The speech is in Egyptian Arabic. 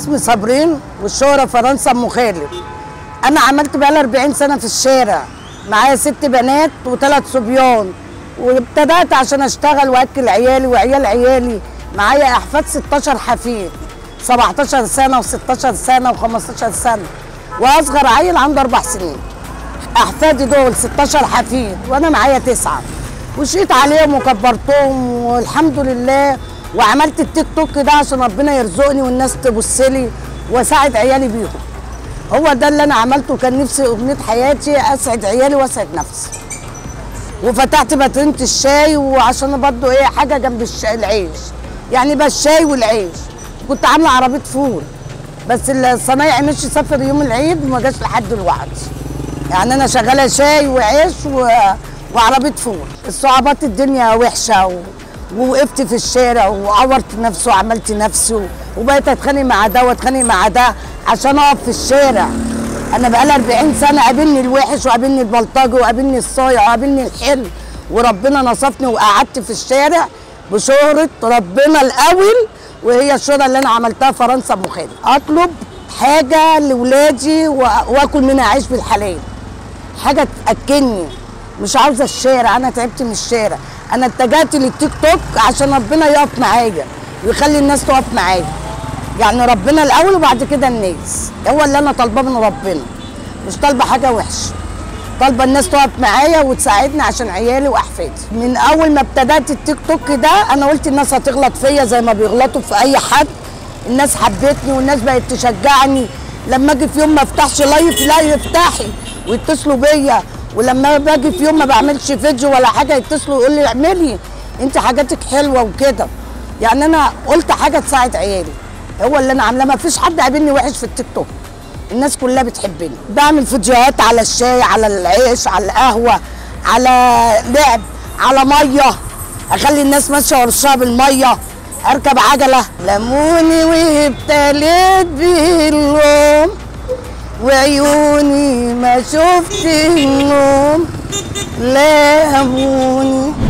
اسمي صابرين والشهرة فرنسا ام خالد انا عملت بقالي 40 سنه في الشارع معايا ست بنات وثلاث صبيان وابتدأت عشان اشتغل واكل عيالي وعيال عيالي معايا احفاد 16 حفيد 17 سنه و16 سنه و15 سنه واصغر عيل عنده اربع سنين احفادي دول 16 حفيد وانا معايا تسعه وشيت عليهم وكبرتهم والحمد لله وعملت التيك توك ده عشان ربنا يرزقني والناس تبص لي واساعد عيالي بيهم هو ده اللي انا عملته كان نفسي اغنيه حياتي اسعد عيالي واسعد نفسي وفتحت باترينة الشاي وعشان برضه ايه حاجه جنب الشاي العيش يعني بقى الشاي والعيش كنت عامله عربيه فول بس الصنايعي مشي سافر يوم العيد وما جاش لحد دلوقتي يعني انا شغاله شاي وعيش و... وعربيه فول الصعوبات الدنيا وحشه و... ووقفت في الشارع وعورت نفسي وعملت نفسي وبقيت اتخانق مع ده واتخانق مع ده عشان اقف في الشارع انا بقالي 40 سنه قابلني الوحش وقابلني البلطجي وقابلني الصايع وقابلني الحلو وربنا نصفني وقعدت في الشارع بشهره ربنا الاول وهي الشهره اللي انا عملتها فرنسا ابو خالد اطلب حاجه لاولادي واكل منها عيش بالحلال حاجه تاكلني مش عاوزه الشارع انا تعبت من الشارع انا اتجهت للتيك توك عشان ربنا يقف معايا ويخلي الناس تقف معايا يعني ربنا الاول وبعد كده الناس هو اللي انا طالباه من ربنا مش طالبه حاجه وحشه طالبه الناس تقف معايا وتساعدني عشان عيالي واحفادي من اول ما ابتدات التيك توك ده انا قلت الناس هتغلط فيا زي ما بيغلطوا في اي حد الناس حبتني والناس بقت تشجعني لما اجي في يوم ما افتحش لايف لا يفتحي ويتصلوا بيا ولما باجي في يوم ما بعملش فيديو ولا حاجه يتصلوا يقول لي اعملي انت حاجاتك حلوه وكده يعني انا قلت حاجه تساعد عيالي هو اللي انا عاملاه ما فيش حد قابلني وحش في التيك توك الناس كلها بتحبني بعمل فيديوهات على الشاي على العيش على القهوه على لعب على ميه اخلي الناس ماشيه ورشها بالميه اركب عجله لموني وابتليت بيه اليوم وعيوني ما شفت النوم لاموني